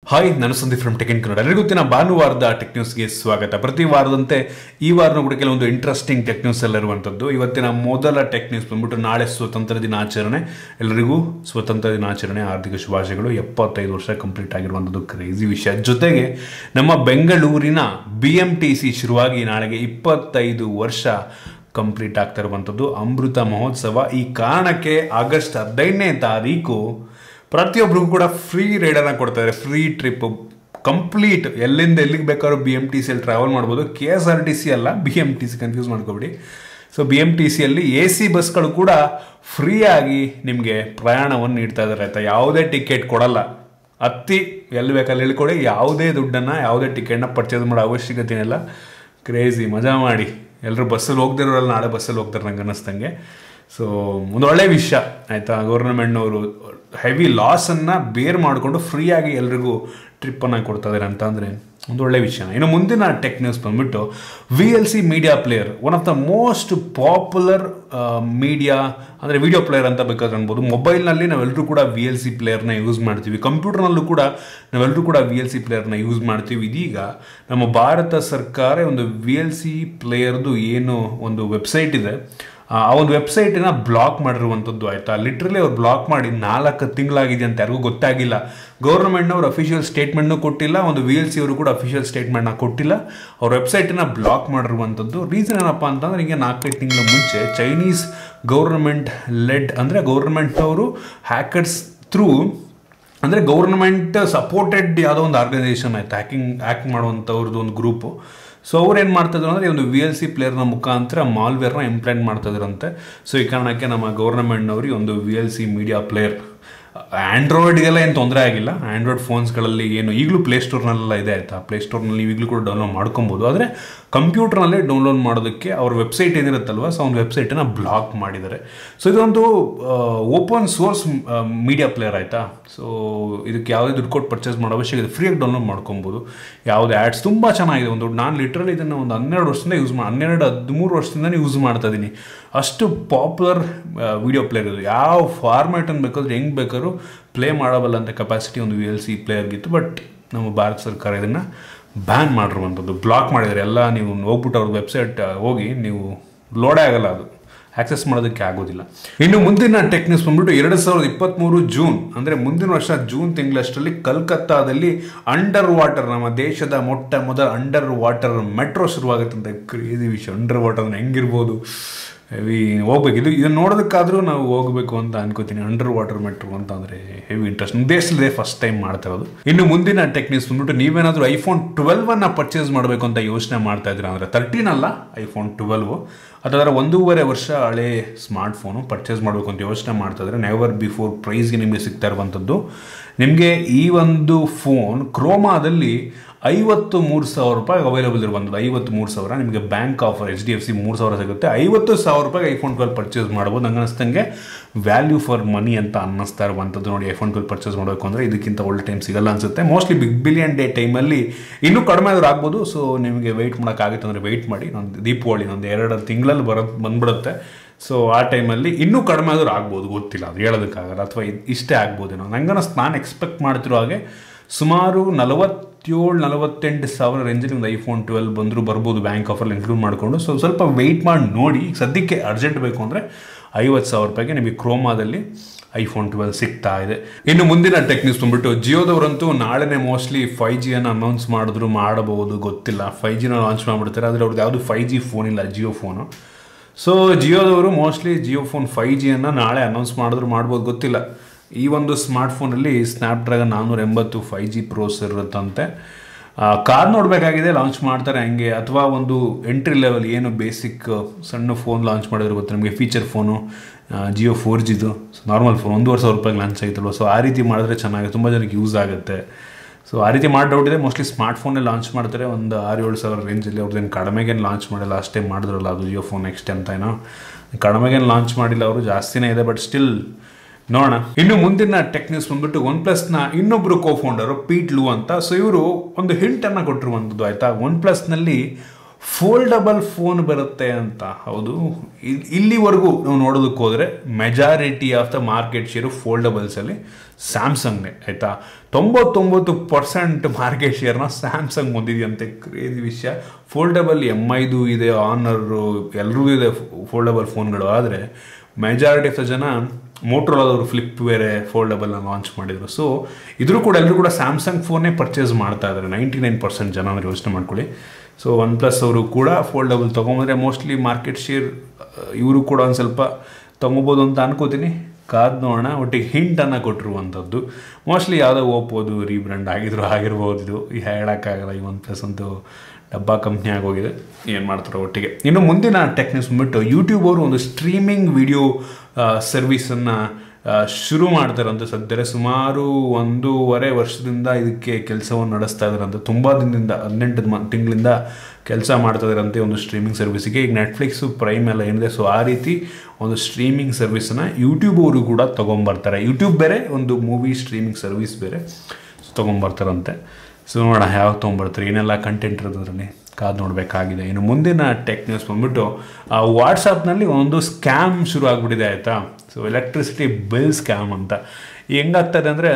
hi ನಾನು Sandeep from tech in Kannada ಎಲ್ಲರಿಗೂ ಗೊತ್ತಿನ ಭಾನುವಾರದ ಟೆಕ್ ನ್ಯೂಸ್ಗೆ ಸ್ವಾಗತ ಪ್ರತಿ ವಾರದಂತೆ ಈ ವಾರನೂ ಕೂಡ ಕೆಲವೊಂದು ಇಂಟ್ರೆಸ್ಟಿಂಗ್ ಟೆಕ್ ನ್ಯೂಸ್ ಎಲ್ಲ ಇರುವಂಥದ್ದು ಇವತ್ತಿನ ಮೊದಲ ಟೆಕ್ ನ್ಯೂಸ್ ಬಂದ್ಬಿಟ್ಟು ನಾಳೆ ಸ್ವತಂತ್ರ ದಿನಾಚರಣೆ ಎಲ್ಲರಿಗೂ ಸ್ವತಂತ್ರ ದಿನಾಚರಣೆ ಆರ್ಥಿಕ ಶುಭಾಶಯಗಳು ಎಪ್ಪತ್ತೈದು ವರ್ಷ ಕಂಪ್ಲೀಟ್ ಆಗಿರುವಂಥದ್ದು ಕ್ರೇಜಿ ವಿಷಯ ಜೊತೆಗೆ ನಮ್ಮ ಬೆಂಗಳೂರಿನ ಬಿ ಎಂ ಟಿ ಸಿ ಶುರುವಾಗಿ ನಾಳೆಗೆ ಇಪ್ಪತ್ತೈದು ವರ್ಷ ಕಂಪ್ಲೀಟ್ ಆಗ್ತಾ ಇರುವಂಥದ್ದು ಅಮೃತ ಮಹೋತ್ಸವ ಈ ಕಾರಣಕ್ಕೆ ಆಗಸ್ಟ್ ಹದಿನೈದನೇ ತಾರೀಕು ಪ್ರತಿಯೊಬ್ಬರಿಗೂ ಕೂಡ ಫ್ರೀ ರೈಡನ್ನು ಕೊಡ್ತಾರೆ ಫ್ರೀ ಟ್ರಿಪ್ ಕಂಪ್ಲೀಟ್ ಎಲ್ಲಿಂದ ಎಲ್ಲಿಗೆ ಬೇಕಾದ್ರೂ ಬಿ ಎಮ್ ಟಿ ಸಿಯಲ್ಲಿ ಟ್ರಾವೆಲ್ ಮಾಡ್ಬೋದು K S R T C ಅಲ್ಲ B M T C confuse ಮಾಡ್ಕೊಬಿಡಿ ಸೊ ಬಿ ಎಮ್ ಟಿ ಸಿಯಲ್ಲಿ ಎ ಸಿ ಬಸ್ಗಳು ಕೂಡ ಫ್ರೀಯಾಗಿ ನಿಮಗೆ ಪ್ರಯಾಣವನ್ನು ನೀಡ್ತಾ ಇದ್ದಾರೆ ಆಯಿತಾ ಯಾವುದೇ ಟಿಕೆಟ್ ಕೊಡಲ್ಲ ಹತ್ತಿ ಎಲ್ಲಿ ಬೇಕಲ್ಲಿ ಹೇಳ್ಕೊಡಿ ಯಾವುದೇ ದುಡ್ಡನ್ನು ಯಾವುದೇ ಟಿಕೆಟ್ನ ಪರ್ಚೇಸ್ ಮಾಡೋ ಅವಶ್ಯಕತೆ ಇಲ್ಲ ಕ್ರೇಜಿ ಮಜಾ ಮಾಡಿ ಎಲ್ಲರೂ ಬಸ್ಸಲ್ಲಿ ಹೋಗ್ದಿರೋಲ್ಲ ನಾಳೆ ಬಸ್ಸಲ್ಲಿ ಹೋಗ್ತಾರೆ ನಂಗೆ ಅನ್ನಿಸ್ದಂಗೆ ಸೊ ಒಂದು ಒಳ್ಳೆ ವಿಷಯ ಆಯಿತಾ ಗೌರ್ಮೆಂಟ್ನವರು ಹೆವಿ ಲಾಸನ್ನು ಬೇರ್ ಮಾಡಿಕೊಂಡು ಫ್ರೀಯಾಗಿ ಎಲ್ರಿಗೂ ಟ್ರಿಪ್ಪನ್ನು ಕೊಡ್ತಾ ಇದ್ದಾರೆ ಅಂತ ಅಂದರೆ ಒಂದು ಒಳ್ಳೆ ವಿಷಯ ಇನ್ನು ಮುಂದಿನ ಟೆಕ್ ನ್ಯೂಸ್ ಬಂದ್ಬಿಟ್ಟು V L C media player one of the most popular media ಅಂದರೆ ವಿಡಿಯೋ ಪ್ಲೇಯರ್ ಅಂತ ಬೇಕಾದ್ರೆ ಅನ್ಬೋದು ಮೊಬೈಲ್ನಲ್ಲಿ ನಾವೆಲ್ಲರೂ ಕೂಡ ವಿ ಎಲ್ ಸಿ ಪ್ಲೇಯರ್ನ ಯೂಸ್ ಮಾಡ್ತೀವಿ ಕಂಪ್ಯೂಟರ್ನಲ್ಲೂ ಕೂಡ ನಾವೆಲ್ಲರೂ ಕೂಡ ವಿ ಎಲ್ ಸಿ ಪ್ಲೇಯರ್ನ ಯೂಸ್ ಮಾಡ್ತೀವಿ ಇದೀಗ ನಮ್ಮ ಭಾರತ ಸರ್ಕಾರ ಒಂದು ವಿ ಎಲ್ ಸಿ ಪ್ಲೇಯರ್ದು ಏನು ಒಂದು ವೆಬ್ಸೈಟ್ ಇದೆ ಆ ಒಂದು ವೆಬ್ಸೈಟನ್ನ ಬ್ಲಾಕ್ ಮಾಡಿರುವಂಥದ್ದು ಆಯಿತಾ ಲಿಟ್ರಲಿ ಅವ್ರು ಬ್ಲಾಕ್ ಮಾಡಿ ನಾಲ್ಕು ತಿಂಗಳಾಗಿದೆ ಅಂತ ಯಾರಿಗೂ ಗೊತ್ತಾಗಿಲ್ಲ ಗೌರ್ಮೆಂಟ್ನವ್ರು ಅಫಿಷಿಯಲ್ ಸ್ಟೇಟ್ಮೆಂಟ್ನೂ ಕೊಟ್ಟಿಲ್ಲ ಒಂದು ವಿ ಎಲ್ ಸಿ ಅವರು ಕೂಡ ಅಫಿಷಿಯಲ್ ಸ್ಟೇಟ್ಮೆಂಟ್ನ ಕೊಟ್ಟಿಲ್ಲ ಅವ್ರ ವೆಬ್ಸೈಟನ್ನ ಬ್ಲಾಕ್ ಮಾಡಿರುವಂಥದ್ದು ರೀಸನ್ ಏನಪ್ಪ ಅಂತಂದ್ರೆ ಈಗ ನಾಲ್ಕೈದು ತಿಂಗಳ ಮುಂಚೆ ಚೈನೀಸ್ ಗೌರ್ಮೆಂಟ್ ಲೆಡ್ ಅಂದರೆ ಗೌರ್ಮೆಂಟ್ನವರು ಹ್ಯಾಕರ್ಸ್ ಥ್ರೂ ಅಂದರೆ ಗೌರ್ಮೆಂಟ್ ಸಪೋರ್ಟೆಡ್ ಯಾವುದೋ ಒಂದು ಆರ್ಗನೈಸೇಷನ್ ಆಯ್ತು ಹ್ಯಾಕಿಂಗ್ ಹ್ಯಾಕ್ ಮಾಡುವಂಥವ್ರದ್ದು ಒಂದು ಗ್ರೂಪು ಸೊ ಅವ್ರು ಏನು ಮಾಡ್ತಾಯಿದ್ರು ಅಂದರೆ ಒಂದು ವಿ ಎಲ್ ಸಿ ಪ್ಲೇಯರ್ನ ಮುಖಾಂತರ ಮಾಲ್ವೇರ್ನ ಇಂಪ್ಲಾಂಟ್ ಮಾಡ್ತಾಯಿದ್ರಂತೆ ಸೊ ಈ ಕಾರಣಕ್ಕೆ ನಮ್ಮ ಗೌರ್ಮೆಂಟ್ನವ್ರಿಗೆ ಒಂದು V L C media player ಆ್ಯಂಡ್ರಾಯ್ಡ್ಗೆಲ್ಲ ಏನು ತೊಂದರೆ ಆಗಿಲ್ಲ ಆ್ಯಂಡ್ರಾಯ್ಡ್ ಫೋನ್ಸ್ಗಳಲ್ಲಿ ಏನು ಈಗಲೂ ಪ್ಲೇಸ್ಟೋರ್ನಲ್ಲೆಲ್ಲ ಇದೆ ಆಯಿತಾ ಪ್ಲೇಸ್ಟೋರ್ನಲ್ಲಿ ಈಗಲೂ ಕೂಡ ಡೌನ್ಲೋಡ್ ಮಾಡ್ಕೊಬೋದು ಆದರೆ ಕಂಪ್ಯೂಟರ್ನಲ್ಲೇ ಡೌನ್ಲೋಡ್ ಮಾಡೋದಕ್ಕೆ ಅವ್ರ ವೆಬ್ಸೈಟ್ ಏನಿರುತ್ತಲ್ವ ಸೊ ಒಂದು ವೆಬ್ಸೈಟನ್ನು ಬ್ಲಾಕ್ ಮಾಡಿದ್ದಾರೆ ಸೊ ಇದೊಂದು ಓಪನ್ ಸೋರ್ಸ್ ಮೀಡಿಯಾ ಪ್ಲೇಯರ್ ಆಯಿತಾ ಸೊ ಇದಕ್ಕೆ ಯಾವುದೇ ದುಡ್ಡು ಕೊಟ್ಟು ಪರ್ಚೇಸ್ ಮಾಡೋ ಅವಶ್ಯಕತೆ ಫ್ರೀಯಾಗಿ ಡೌನ್ಲೋಡ್ ಮಾಡ್ಕೊಬೋದು ಯಾವುದೇ ಆ್ಯಡ್ಸ್ ತುಂಬ ಚೆನ್ನಾಗಿದೆ ಒಂದು ನಾನು ಲಿಟ್ರಲಿ ಇದನ್ನು ಒಂದು ಹನ್ನೆರಡು ವರ್ಷದಿಂದ ಯೂಸ್ ಮಾಡಿ ಹನ್ನೆರಡು ಹದಿಮೂರು ವರ್ಷದಿಂದ ಯೂಸ್ ಮಾಡ್ತಾ ಇದ್ದೀನಿ ಅಷ್ಟು ಪಾಪ್ಯುಲರ್ ವಿಡಿಯೋ ಪ್ಲೇಯರ್ ಇದು ಯಾವ ಫಾರ್ಮ್ಯಾಟನ್ನು ಬೇಕಾದ್ರೆ ಹೆಂಗೆ ಬೇಕಾದ್ರೂ ಪ್ಲೇ ಮಾಡಬಲ್ಲಂಥ ಕೆಪಾಸಿಟಿ ಒಂದು ವಿ ಎಲ್ ಸಿ ಪ್ಲೇಯರ್ಗಿತ್ತು ಬಟ್ ನಮ್ಮ ಭಾರತ ಸರ್ಕಾರ ಇದನ್ನು ಬ್ಯಾನ್ ಮಾಡಿರುವಂಥದ್ದು ಬ್ಲಾಕ್ ಮಾಡಿದ್ದಾರೆ ಎಲ್ಲ ನೀವು ಹೋಗ್ಬಿಟ್ಟು ಅವ್ರ ವೆಬ್ಸೈಟ್ ಹೋಗಿ ನೀವು ಲೋಡೇ ಆಗಲ್ಲ ಅದು ಆಕ್ಸೆಸ್ ಮಾಡೋದಕ್ಕೆ ಆಗೋದಿಲ್ಲ ಇನ್ನು ಮುಂದಿನ ಟೆಕ್ ನ್ಯೂಸ್ ಬಂದ್ಬಿಟ್ಟು ಎರಡು ಸಾವಿರದ ಇಪ್ಪತ್ತ್ಮೂರು ಜೂನ್ ಅಂದರೆ ಮುಂದಿನ ವರ್ಷ ಜೂನ್ ತಿಂಗಳಷ್ಟರಲ್ಲಿ ಕಲ್ಕತ್ತಾದಲ್ಲಿ ಅಂಡರ್ ವಾಟರ್ ನಮ್ಮ ದೇಶದ ಮೊಟ್ಟ ಮೊದಲ ಅಂಡರ್ ವಾಟರ್ ಮೆಟ್ರೋ ಶುರುವಾಗುತ್ತಂತೆ ಕ್ರೇಜಿ ವಿಷಯ ಅಂಡರ್ ವಾಟರ್ ಹೆಂಗಿರ್ಬೋದು ಹೆವಿ ಹೋಗ್ಬೇಕು ಇದು ಇದನ್ನು ನೋಡೋದಕ್ಕಾದರೂ ನಾವು ಹೋಗಬೇಕು ಅಂತ ಅನ್ಕೋತೀನಿ ಅಂಡರ್ ವಾಟರ್ ಮೆಟ್ರೋ ಅಂತ ಅಂದರೆ ಹೆವಿ ಇಂಟ್ರೆಸ್ಟ್ ನಮ್ಮ ದೇಶದಲ್ಲೇ ಫಸ್ಟ್ ಟೈಮ್ ಮಾಡ್ತಾ ಇರೋದು ಇನ್ನು ಮುಂದಿನ ಟೆಕ್ ನ್ಯೂಸ್ ಬಂದ್ಬಿಟ್ಟು ನೀವೇನಾದರೂ ಐಫೋನ್ ಟ್ವೆಲ್ವ್ ಅನ್ನ ಪರ್ಚೇಸ್ ಮಾಡಬೇಕು ಅಂತ ಯೋಚನೆ ಮಾಡ್ತಾ ಇದ್ದೀರಾ ಅಂದರೆ ತರ್ಟೀನ್ ಅಲ್ಲ ಐಫೋನ್ ಟ್ವೆಲ್ವ್ ಅಥವಾ ಒಂದೂವರೆ ವರ್ಷ ಹಳೆ ಸ್ಮಾರ್ಟ್ ಫೋನು ಪರ್ಚೇಸ್ ಮಾಡಬೇಕು ಅಂತ ಯೋಚನೆ ಮಾಡ್ತಾ ಇದ್ರೆ ನೆವರ್ ಬಿಫೋರ್ ಪ್ರೈಸ್ಗೆ ನಿಮಗೆ ಸಿಗ್ತಾ ಇರುವಂಥದ್ದು ನಿಮಗೆ ಈ ಒಂದು ಫೋನ್ ಕ್ರೋಮಾದಲ್ಲಿ ಐವತ್ತು ಮೂರು ಸಾವಿರ ರೂಪಾಯಿ ಅವೈಲೇಬಲ್ ಇರುವಂಥದ್ದು ಐವತ್ತು ಮೂರು ಸಾವಿರ ನಿಮಗೆ bank offer H D F C ಮೂರು ಸಾವಿರ ಸಿಗುತ್ತೆ ಐವತ್ತು ಸಾವಿರ ರೂಪಾಯಿ ಐಫೋನ್ ಟ್ವೆಲ್ ಪರ್ಚೇಸ್ ಮಾಡ್ಬೋದು ನಂಗೆ ಅನಿಸ್ತಂಗೆ ವ್ಯಾಲ್ಯೂ ಫಾರ್ ಮನಿ ಅಂತ ಅನ್ನಿಸ್ತಾ ಇರುವಂಥದ್ದು ನೋಡಿ ಐಫೋನ್ ಟ್ವೆಲ್ ಪರ್ಚೇಸ್ ಮಾಡಬೇಕು ಅಂದರೆ ಇದಕ್ಕಿಂತ ಒಳ್ಳೆ ಟೈಮ್ ಸಿಗಲ್ಲ ಅನಿಸುತ್ತೆ ಮೋಸ್ಟ್ಲಿ ಬಿಗ್ ಬಿಲಿಯನ್ ಡೇ ಟೈಮಲ್ಲಿ ಇನ್ನೂ ಕಡಿಮೆ ಆದರೂ ಆಗ್ಬೋದು ಸೊ ನಿಮಗೆ ವೆಯ್ಟ್ ಮಾಡೋಕ್ಕಾಗುತ್ತೆ ಅಂದರೆ ವೆಯ್ಟ್ ಮಾಡಿ ಒಂದು ದೀಪಾವಳಿ ಒಂದು ಎರಡು ತಿಂಗಳಲ್ಲಿ ಬರೋ ಬಂದ್ಬಿಡುತ್ತೆ ಸೊ ಆ ಟೈಮಲ್ಲಿ ಇನ್ನೂ ಕಡಿಮೆ ಆದರೂ ಆಗ್ಬೋದು ಗೊತ್ತಿಲ್ಲ ಅದು ಹೇಳೋದಕ್ಕಾಗಲ್ಲ ಅಥವಾ ಇಷ್ಟೇ ಆಗ್ಬೋದೇನೋ ನಂಗೆ ಅನ್ನಿಸ್ತು ನಾನು ಎಕ್ಸ್ಪೆಕ್ಟ್ ಮಾಡ್ತಿರೋ ಹಾಗೆ ಸುಮಾರು ನಲವತ್ತೇಳು ನಲವತ್ತೆಂಟು ಸಾವಿರ ರೇಂಜಲ್ಲಿ ಒಂದು ಐಫೋನ್ ಟ್ವೆಲ್ ಬಂದರೂ ಬರ್ಬೋದು ಬ್ಯಾಂಕ್ ಆಫರಲ್ಲಿ ಇನ್ಕ್ಲೂಡ್ ಮಾಡಿಕೊಂಡು ಸೊ ಸ್ವಲ್ಪ ವೆಯ್ಟ್ ಮಾಡಿ ನೋಡಿ ಸದ್ಯಕ್ಕೆ ಅರ್ಜೆಂಟ್ ಬೇಕು ಅಂದರೆ ಐವತ್ತು ಸಾವಿರ ರೂಪಾಯಿಗೆ ನಿಮಗೆ ಕ್ರೋಮಾದಲ್ಲಿ ಐಫೋನ್ ಟ್ವೆಲ್ ಸಿಗ್ತಾ ಇದೆ ಇನ್ನು ಮುಂದಿನ ಟೆಕ್ ನ್ಯೂಸ್ ಬಂದ್ಬಿಟ್ಟು ಜಿಯೋದವರಂತೂ ನಾಳೆನೇ ಮೋಸ್ಟ್ಲಿ ಫೈ ಜಿಯನ್ನು ಅನೌನ್ಸ್ ಮಾಡಿದ್ರು ಮಾಡಬಹುದು ಗೊತ್ತಿಲ್ಲ ಫೈ ಜಿನ ಲಾಂಚ್ ಮಾಡಿಬಿಡ್ತಾರೆ ಆದರೆ ಅವ್ರದ್ದು ಯಾವುದು ಫೈ ಜಿ ಫೋನ್ ಇಲ್ಲ ಜಿಯೋ ಫೋನು ಸೊ ಜಿಯೋದವರು ಮೋಸ್ಟ್ಲಿ ಜಿಯೋ ಫೋನ್ ಫೈ ಜಿಯನ್ನು ನಾಳೆ ಅನೌನ್ಸ್ ಮಾಡಿದ್ರು ಮಾಡ್ಬೋದು ಗೊತ್ತಿಲ್ಲ ಈ ಒಂದು ಸ್ಮಾರ್ಟ್ ಫೋನಲ್ಲಿ ಸ್ನ್ಯಾಪ್ಡ್ರ್ಯಾಗನ್ ನಾನ್ನೂರ ಎಂಬತ್ತು ಫೈ ಜಿ ಪ್ರೋಸರ್ ಇರುತ್ತಂತೆ ಕಾರ್ ನೋಡಬೇಕಾಗಿದೆ ಲಾಂಚ್ ಮಾಡ್ತಾರೆ ಹಂಗೆ ಅಥವಾ ಒಂದು ಎಂಟ್ರಿ ಲೆವೆಲ್ ಏನು ಬೇಸಿಕ್ ಸಣ್ಣ ಫೋನ್ ಲಾಂಚ್ ಮಾಡಿದ್ರೆ ಗೊತ್ತು ನಮಗೆ ಫೀಚರ್ ಫೋನು ಜಿಯೋ ಫೋರ್ ಜಿದು ನಾರ್ಮಲ್ ಫೋನ್ ಒಂದೂವರೆ ಸಾವಿರ ರೂಪಾಯಿಗೆ ಲಾಂಚ್ ಆಗಿತ್ತಲ್ವ ಸೊ ಆ ರೀತಿ ಮಾಡಿದ್ರೆ ಚೆನ್ನಾಗಿ ತುಂಬ ಜನಕ್ಕೆ ಯೂಸ್ ಆಗುತ್ತೆ ಸೊ ಆ ರೀತಿ ಮಾಡಿ ಡೌಟ್ ಇದೆ ಮೋಸ್ಟ್ಲಿ ಸ್ಮಾರ್ಟ್ ಫೋನೇ ಲಾಂಚ್ ಮಾಡ್ತಾರೆ ಒಂದು ಆರು ಏಳು ಸಾವಿರ ರೇಂಜಲ್ಲಿ ಅವ್ರದ್ದೇನು ಕಡಿಮೆಗೇನು ಲಾಂಚ್ ಮಾಡಿಲ್ಲ ಅಷ್ಟೇ ಮಾಡಿದ್ರಲ್ಲ ಅದು ಜಿಯೋ ಫೋನ್ ನೆಕ್ಸ್ಟ್ ಅಂತ ಏನೋ ಕಡಿಮೆಗೇನು ಲಾಂಚ್ ಮಾಡಿಲ್ಲ ಅವರು ಜಾಸ್ತಿನೇ ಇದೆ ಬಟ್ ಸ್ಟಿಲ್ ನೋಡೋಣ ಇನ್ನು ಮುಂದಿನ ಟೆಕ್ ನ್ಯೂಸ್ ಬಂದ್ಬಿಟ್ಟು ಒನ್ ಪ್ಲಸ್ನ ಇನ್ನೊಬ್ಬರು ಕೋ ಫೌಂಡರು ಪೀಟ್ ಲೂ ಅಂತ ಸೊ ಇವರು ಒಂದು ಹಿಂಟನ್ನು ಕೊಟ್ಟಿರುವಂಥದ್ದು ಆಯಿತಾ ಒನ್ ಪ್ಲಸ್ನಲ್ಲಿ ಫೋಲ್ಡಬಲ್ ಫೋನ್ ಬರುತ್ತೆ ಅಂತ ಹೌದು ಇಲ್- ಇಲ್ಲಿವರೆಗೂ ನಾವು ನೋಡೋದಕ್ಕೆ ಹೋದರೆ majority of the market share ಫೋಲ್ಡಬಲ್ಸಲ್ಲಿ ಸ್ಯಾಮ್ಸಂಗ್ನೇ ಆಯಿತಾ ತೊಂಬತ್ತೊಂಬತ್ತು ಪರ್ಸೆಂಟ್ ಮಾರ್ಕೆಟ್ ಶೇರ್ನ ಸ್ಯಾಮ್ಸಂಗ್ ಹೊಂದಿದೆಯಂತೆ ಕ್ರೇಜಿ ವಿಷಯ ಫೋಲ್ಡಬಲ್ ಎಮ್ ಐದು ಇದೆ ಆನರು ಎಲ್ಲರೂ ಇದೆ ಫೋಲ್ಡಬಲ್ ಫೋನ್ಗಳು ಆದರೆ ಮೆಜಾರಿಟಿ ಆಫ್ ದ ಜನ ಮೋಟ್ರೋಲಾದವರು ಫ್ಲಿಪ್ ಬೇರೆ ಫೋಲ್ಡಬಲ್ನ ಲಾಂಚ್ ಮಾಡಿದರು ಸೊ ಇದ್ರೂ ಕೂಡ ಎಲ್ಲರೂ ಕೂಡ ಸ್ಯಾಮ್ಸಂಗ್ ಫೋನೇ ಪರ್ಚೇಸ್ ಮಾಡ್ತಾ ಇದ್ದಾರೆ ನೈಂಟಿ ನೈನ್ ಪರ್ಸೆಂಟ್ ಜನ ಅಂದ್ರೆ ಯೋಚನೆ ಮಾಡ್ಕೊಳ್ಳಿ ಸೊ ಒನ್ ಪ್ಲಸ್ ಅವರು ಕೂಡ ಫೋಲ್ಡಬಲ್ ತೊಗೊಂಬಂದ್ರೆ ಮೋಸ್ಟ್ಲಿ ಮಾರ್ಕೆಟ್ ಶೇರ್ ಇವರು ಕೂಡ ಒಂದು ಸ್ವಲ್ಪ ತೊಗೋಬೋದು ಅಂತ ಅನ್ಕೋತೀನಿ ಕಾದ್ ನೋಡೋಣ ಒಟ್ಟಿಗೆ ಹಿಂಟನ್ನು ಕೊಟ್ಟಿರುವಂಥದ್ದು ಮೋಸ್ಟ್ಲಿ ಯಾವುದೋ ಓಪೋದು ರೀಬ್ರ್ಯಾಂಡ್ ಆಗಿದ್ರು ಆಗಿರ್ಬೋದು ಇದು ಹೇಳೋಕ್ಕಾಗಲ್ಲ ಈ ಒನ್ ಪ್ಲಸ್ ಅಂತೂ ಡಬ್ಬಾ ಕಂಪ್ನಿ ಆಗೋಗಿದೆ ಏನು ಮಾಡ್ತಾರೋ ಒಟ್ಟಿಗೆ ಇನ್ನು ಮುಂದಿನ ಟೆಕ್ನಿಕ್ಸ್ ಬಂದ್ಬಿಟ್ಟು ಯೂಟ್ಯೂಬ್ ಅವರು ಒಂದು ಸ್ಟ್ರೀಮಿಂಗ್ ವಿಡಿಯೋ ಸರ್ವಿಸನ್ನು ಶುರು ಮಾಡ್ತಾರಂತೆ ಸದ್ಯರೆ ಸುಮಾರು ಒಂದೂವರೆ ವರ್ಷದಿಂದ ಇದಕ್ಕೆ ಕೆಲಸವನ್ನು ನಡೆಸ್ತಾ ಇದ್ದಾರಂತೆ ತುಂಬ ದಿನದಿಂದ ಹದಿನೆಂಟು ಮ ತಿಂಗಳಿಂದ ಕೆಲಸ ಮಾಡ್ತಾ ಇದ್ದಾರಂತೆ ಒಂದು ಸ್ಟ್ರೀಮಿಂಗ್ ಸರ್ವಿಸಿಗೆ ಈಗ ನೆಟ್ಫ್ಲಿಕ್ಸು ಪ್ರೈಮ್ ಎಲ್ಲ ಏನಿದೆ ಸೊ ಆ ರೀತಿ ಒಂದು ಸ್ಟ್ರೀಮಿಂಗ್ ಸರ್ವಿಸನ್ನು ಯೂಟ್ಯೂಬ್ ಅವರು ಕೂಡ ತೊಗೊಂಬರ್ತಾರೆ ಯೂಟ್ಯೂಬ್ ಬೇರೆ ಒಂದು ಮೂವಿ ಸ್ಟ್ರೀಮಿಂಗ್ ಸರ್ವಿಸ್ ಬೇರೆ ಸೊ ತೊಗೊಂಬರ್ತಾರಂತೆ ಸೊ ನೋಡೋಣ ಯಾವಾಗ ತೊಗೊಂಬರ್ತಾರೆ ಏನೆಲ್ಲ ಕಂಟೆಂಟ್ ಇರೋದ್ರಲ್ಲಿ ಕಾದು ನೋಡಬೇಕಾಗಿದೆ ಇನ್ನು ಮುಂದಿನ ಟೆಕ್ ನ್ಯೂಸ್ ಬಂದ್ಬಿಟ್ಟು ವಾಟ್ಸಪ್ನಲ್ಲಿ ಒಂದು ಸ್ಕ್ಯಾಮ್ ಶುರು ಆಗಿಬಿಟ್ಟಿದೆ ಆಯಿತಾ ಸೊ ಎಲೆಕ್ಟ್ರಿಸಿಟಿ ಬಿಲ್ ಸ್ಕ್ಯಾಮ್ ಅಂತ ಹೆಂಗಾಗ್ತದೆ ಅಂದರೆ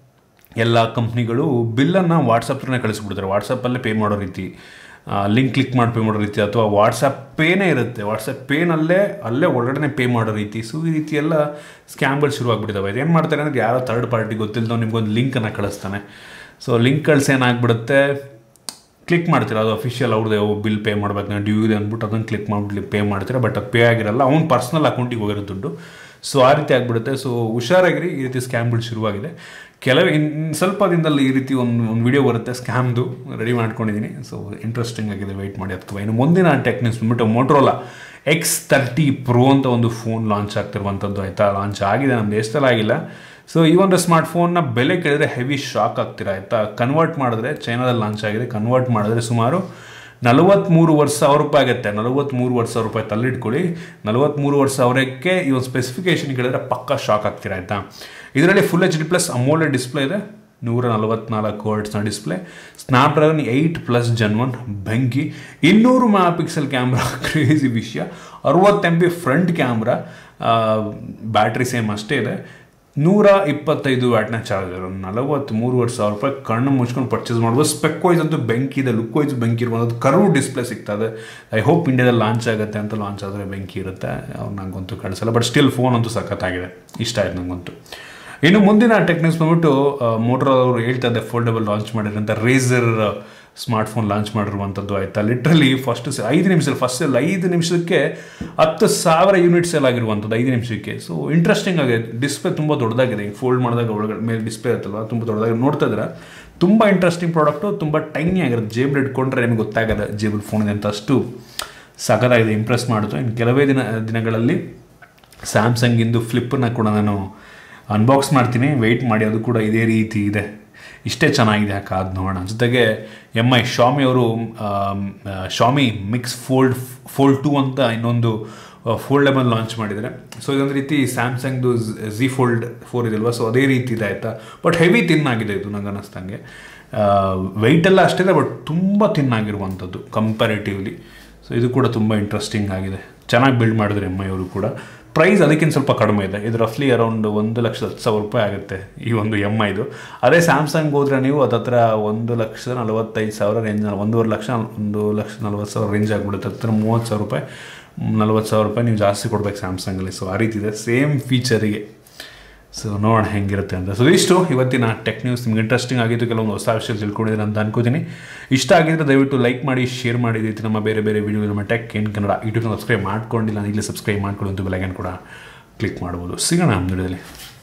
ಎಲ್ಲ ಕಂಪ್ನಿಗಳು ಬಿಲ್ಲನ್ನು ವಾಟ್ಸಪ್ನೇ ಕಳಿಸ್ಬಿಡ್ತಾರೆ ವಾಟ್ಸಪ್ಪಲ್ಲೇ ಪೇ ಮಾಡೋ ರೀತಿ ಲಿಂಕ್ ಕ್ಲಿಕ್ ಮಾಡಿ ಪೇ ಮಾಡೋ ರೀತಿ ಅಥವಾ ವಾಟ್ಸಪ್ ಪೇನೇ ಇರುತ್ತೆ ವಾಟ್ಸಪ್ ಪೇನಲ್ಲೇ ಅಲ್ಲೇ ಒಳಗಡೆ ಪೇ ಮಾಡೋ ರೀತಿ ಸೊ ಈ ರೀತಿ ಎಲ್ಲ ಸ್ಕ್ಯಾಮ್ಗಳು ಶುರು ಆಗಿಬಿಟ್ಟಿದ್ದಾವೆ ಏನು ಮಾಡ್ತಾರೆ ಅಂದರೆ ಯಾರೋ ಥರ್ಡ್ ಪಾರ್ಟಿ ಗೊತ್ತಿಲ್ಲದವ್ ನಿಮ್ಗೊಂದು ಲಿಂಕನ್ನು ಕಳಿಸ್ತಾನೆ ಸೊ ಲಿಂಕ್ ಕಳಿಸಿ ಏನಾಗ್ಬಿಡುತ್ತೆ ಕ್ಲಿಕ್ ಮಾಡ್ತೀರಾ ಅದು ಅಫಿಷಿಯಲ್ ಅವ್ರದ್ದು ಬಿಲ್ ಪೇ ಮಾಡ್ಬೇಕು ನಾನು ಡ್ಯೂ ಇದೆ ಅಂದ್ಬಿಟ್ಟು ಅದನ್ನು ಕ್ಲಿಕ್ ಮಾಡಿಬಿಟ್ಟು ಪೇ ಮಾಡ್ತೀರಾ ಬಟ್ ಅದು ಪೇ ಆಗಿರಲ್ಲ ಅವ್ನ ಪರ್ಸ್ನಲ್ ಅಕೌಂಟಿಗೆ ಹೋಗಿರೋ ದುಡ್ಡು ಸೊ ಆ ರೀತಿ ಆಗಿಬಿಡುತ್ತೆ ಸೊ ಹುಷಾರಾಗಿರಿ ಈ ರೀತಿ ಸ್ಕ್ಯಾಮ್ಗಳು ಶುರುವಾಗಿದೆ ಕೆಲವು ಇನ್ನು ಸ್ವಲ್ಪ ದಿನದಲ್ಲಿ ಈ ರೀತಿ ಒಂದು ಒಂದು ವಿಡಿಯೋ ಬರುತ್ತೆ ಸ್ಕ್ಯಾಮ್ದು ರೆಡಿ ಮಾಡ್ಕೊಂಡಿದ್ದೀನಿ ಸೊ ಇಂಟ್ರೆಸ್ಟಿಂಗ್ ಆಗಿದೆ ವೆಯ್ಟ್ ಮಾಡಿ ಅಥವಾ ಇನ್ನು ಮುಂದಿನ ಟೆಕ್ನಿಕ್ಸ್ ಬಂದ್ಬಿಟ್ಟು ಮೋಟ್ರೋಲಾ ಎಕ್ಸ್ ತರ್ಟಿ ಪ್ರೋ ಅಂತ ಒಂದು ಫೋನ್ ಲಾಂಚ್ ಆಗ್ತಿರುವಂಥದ್ದು ಆಯಿತಾ ಲಾಂಚ್ ಆಗಿದೆ ನಮ್ಮ ದೇಶದಲ್ಲಿ ಆಗಿಲ್ಲ ಸೊ ಈ ಒಂದು ಸ್ಮಾರ್ಟ್ ಫೋನ್ನ ಬೆಲೆ ಕೇಳಿದ್ರೆ ಹೆವಿ ಶಾಕ್ ಆಗ್ತೀರಾ ಆಯಿತಾ ಕನ್ವರ್ಟ್ ಮಾಡಿದ್ರೆ ಚೈನಾದಲ್ಲಿ ಲಾಂಚ್ ಆಗಿದೆ ಕನ್ವರ್ಟ್ ಮಾಡಿದ್ರೆ ಸುಮಾರು ನಲವತ್ತ್ಮೂರು ವರ್ಷ ಸಾವಿರ ರೂಪಾಯಿ ಆಗುತ್ತೆ ನಲವತ್ತ್ಮೂರು ವರ್ಷ ಸಾವಿರ ರೂಪಾಯಿ ತಲ್ಲಿಟ್ಕೊಳ್ಳಿ ನಲವತ್ತ್ಮೂರು ವರ್ಷ ಸಾವಿರಕ್ಕೆ ಈ ಒಂದು ಸ್ಪೆಸಿಫಿಕೇಶನ್ ಕೇಳಿದ್ರೆ ಪಕ್ಕ ಶಾಕ್ ಆಗ್ತೀರಾ ಆಯಿತಾ ಇದರಲ್ಲಿ full H D plus AMOLED display ಇದೆ ನೂರ ನಲವತ್ನಾಲ್ಕು ವರ್ಡ್ಸ್ನ display Snapdragon eight plus gen one ಬೆಂಕಿ ಇನ್ನೂರು ಮೆಗಾ ಪಿಕ್ಸೆಲ್ ಕ್ಯಾಮ್ರಾ ಕ್ರೇಜಿ ವಿಷಯ ಅರವತ್ತು M B front camera battery same ಅಷ್ಟೇ ಇದೆ ನೂರ ಇಪ್ಪತ್ತೈದು ವ್ಯಾಟ್ನ ಚಾರ್ಜರ್ ನಲವತ್ತ್ಮೂರುವರೆ ಸಾವಿರ ರೂಪಾಯಿ ಕಣ್ಣು ಮುಚ್ಕೊಂಡು ಪರ್ಚೇಸ್ ಮಾಡ್ಬೋದು ಸ್ಪೆಕ್ ವೈಸ್ ಅಂತೂ ಬೆಂಕಿ ಇದೆ ಲುಕ್ ವೈಸ್ ಬೆಂಕಿ ಇರ್ಬೋದು ಕರ್ವ್ ಡಿಸ್ಪ್ಲೇ ಸಿಗ್ತದೆ ಐ ಹೋಪ್ ಇಂಡಿಯಾದಲ್ಲಿ ಲಾಂಚ್ ಆಗುತ್ತೆ ಅಂತ ಲಾಂಚ್ ಆದರೆ ಬೆಂಕಿ ಇರುತ್ತೆ ಅವ್ರು ನಂಗಂತೂ ಕಾಣಿಸಲ್ಲ ಬಟ್ ಸ್ಟಿಲ್ ಫೋನ್ ಅಂತೂ ಸಖತ್ತಾಗಿದೆ ಇಷ್ಟ ಆಯ್ತು ನಂಗಂತೂ ಇನ್ನು ಮುಂದಿನ ಟೆಕ್ನಿಕ್ಸ್ ಬಂದ್ಬಿಟ್ಟು ಮೋಟ್ರೋ ಅವರು ಹೇಳ್ತಾ ಇದ್ದೆ ಫೋಲ್ಡಬಲ್ ಲಾಂಚ್ ಮಾಡಿರೋಂಥ ರೇಸರ್ ಸ್ಮಾರ್ಟ್ ಫೋನ್ ಲಾಂಚ್ ಮಾಡಿರುವಂಥದ್ದು ಆಯ್ತಾ ಲಿಟ್ರಲಿ ಫಸ್ಟ್ ಐದು ನಿಮಿಷ ಫಸ್ಟ್ ಎಲ್ಲ ಐದು ನಿಮಿಷಕ್ಕೆ ಹತ್ತು ಸಾವಿರ ಯೂನಿಟ್ ಸೇಲ್ ಆಗಿರುವಂಥದ್ದು ಐದು ನಿಮಿಷಕ್ಕೆ ಸೊ ಇಂಟ್ರೆಸ್ಟಿಂಗ್ ಆಗಿದೆ ಡಿಸ್ಪ್ಲೇ ತುಂಬ ದೊಡ್ಡದಾಗಿದೆ ಫೋಲ್ಡ್ ಮಾಡಿದಾಗ ಒಳಗಡೆ ಮೇಲೆ ಡಿಸ್ಪ್ಲೇ ಇರುತ್ತಲ್ವ ತುಂಬ ದೊಡ್ಡದಾಗಿ ನೋಡ್ತಾ ಇದ್ರೆ ತುಂಬ ಇಂಟ್ರೆಸ್ಟಿಂಗ್ ಪ್ರಾಡಕ್ಟು ತುಂಬ ಟೈನಿ ಆಗಿರುತ್ತೆ ಜೇಬಲ್ ಇಟ್ಕೊಂಡ್ರೆ ನಿಮ್ಗೆ ಗೊತ್ತಾಗದೆ ಜೇಬಲ್ ಫೋನ್ ಇದೆ ಅಂತ ಅಷ್ಟು ಸಖತ್ತಾಗಿದೆ ಇಂಪ್ರೆಸ್ ಮಾಡಿತು ಇನ್ನು ಕೆಲವೇ ದಿನ ದಿನಗಳಲ್ಲಿ ಸ್ಯಾಮ್ಸಂಗಿಂದು ಫ್ಲಿಪ್ಪನ್ನ ಕೂಡ ನಾನು ಅನ್ಬಾಕ್ಸ್ ಮಾಡ್ತೀನಿ ವೆಯ್ಟ್ ಮಾಡಿ ಅದು ಕೂಡ ಇದೇ ರೀತಿ ಇದೆ ಇಷ್ಟೇ ಚೆನ್ನಾಗಿದೆ ಕಾದು ನೋಡೋಣ ಜೊತೆಗೆ ಎಮ್ ಐ ಶಾಮಿ ಅವರು Xiaomi mix fold fold two ಅಂತ ಇನ್ನೊಂದು ಫೋಲ್ಡಬಲ್ ಲಾಂಚ್ ಮಾಡಿದ್ದಾರೆ ಸೊ ಇದೊಂದು ರೀತಿ ಸ್ಯಾಮ್ಸಂಗ್ದು ಝಿ ಫೋಲ್ಡ್ ಫೋರ್ ಇದಲ್ವಾ ಸೊ ಅದೇ ರೀತಿ ಇದೆ ಆಯಿತಾ ಬಟ್ ಹೆವಿ ತಿನ್ನಾಗಿದೆ ಇದು ನಂಗೆ ಅನ್ನಿಸ್ತಂಗೆ ವೆಯ್ಟ್ ಎಲ್ಲ ಅಷ್ಟಿದೆ ಬಟ್ ತುಂಬ ತಿನ್ನಾಗಿರುವಂಥದ್ದು ಕಂಪ್ಯಾರಿಟಿವ್ಲಿ ಸೊ ಇದು ಕೂಡ ತುಂಬ ಇಂಟ್ರೆಸ್ಟಿಂಗ್ ಆಗಿದೆ ಚೆನ್ನಾಗಿ ಬಿಲ್ಡ್ ಮಾಡಿದ್ರು ಎಮ್ ಐ ಅವರು ಕೂಡ ಪ್ರೈಸ್ ಅದಕ್ಕಿಂತ ಸ್ವಲ್ಪ ಕಡಿಮೆ ಇದೆ ಇದು ರಫ್ಲಿ ಅರೌಂಡ್ ಒಂದು ಲಕ್ಷದ ಹತ್ತು ಸಾವಿರ ರೂಪಾಯಿ ಆಗುತ್ತೆ ಈ ಒಂದು ಎಮ್ ಐದು ಅದೇ ಸ್ಯಾಮ್ಸಂಗ್ ಹೋದ್ರೆ ನೀವು ಅದತ್ರ ಒಂದು ಲಕ್ಷ ನಲವತ್ತೈದು ಸಾವಿರ ರೇಂಜ್ ಒಂದೂವರೆ ಲಕ್ಷ ಒಂದು ಲಕ್ಷ ನಲ್ವತ್ತು ಸಾವಿರ ರೇಂಜ್ ಆಗಿಬಿಡುತ್ತೆ ಹತ್ರ ಮೂವತ್ತು ಸಾವಿರ ರೂಪಾಯಿ ನಲ್ವತ್ತು ಸಾವಿರ ರೂಪಾಯಿ ನೀವು ಜಾಸ್ತಿ ಕೊಡ್ಬೇಕು ಸ್ಯಾಮ್ಸಂಗಲ್ಲಿ ಸೊ ಆ ರೀತಿ ಇದೆ ಸೇಮ್ ಫೀಚರಿಗೆ ಸೊ ನೋಡೋಣ ಹೆಂಗಿರುತ್ತೆ ಅಂತ ಸೊ ಇಷ್ಟು ಇವತ್ತಿನ ಟೆಕ್ ನ್ಯೂಸ್ ನಿಮ್ಗೆ ಇಂಟ್ರೆಸ್ಟಿಂಗ್ ಆಗಿತ್ತು ಕೆಲವೊಂದು ಹೊಸ ವಿಷಯ ತಿಳ್ಕೊಂಡಿದ್ರೆ ಅಂತ ಅನ್ಕೋತೀನಿ ಇಷ್ಟ ಆಗಿದ್ರೆ ದಯವಿಟ್ಟು ಲೈಕ್ ಮಾಡಿ ಶೇರ್ ಮಾಡಿ ರೀತಿ ನಮ್ಮ ಬೇರೆ ಬೇರೆ ವೀಡಿಯೋ ನಮ್ಮ ಟೆಕ್ ಏನು ಕನ್ನಡ ಯೂಟ್ಯೂಬ್ ಸಬ್ಸ್ಕ್ರೈಬ್ ಮಾಡ್ಕೊಂಡಿಲ್ಲ ಈಗಲೇ ಸಬ್ಸ್ಕ್ರೈಬ್ ಮಾಡ್ಕೊಳ್ಳಿ ಅಂತ ಬೆಲಗನ್ ಕೂಡ ಕ್ಲಿಕ್ ಮಾಡ್ಬೋದು ಸಿಗೋಣ ನಮ್ಮ ವಿಡಿಯೋದಲ್ಲಿ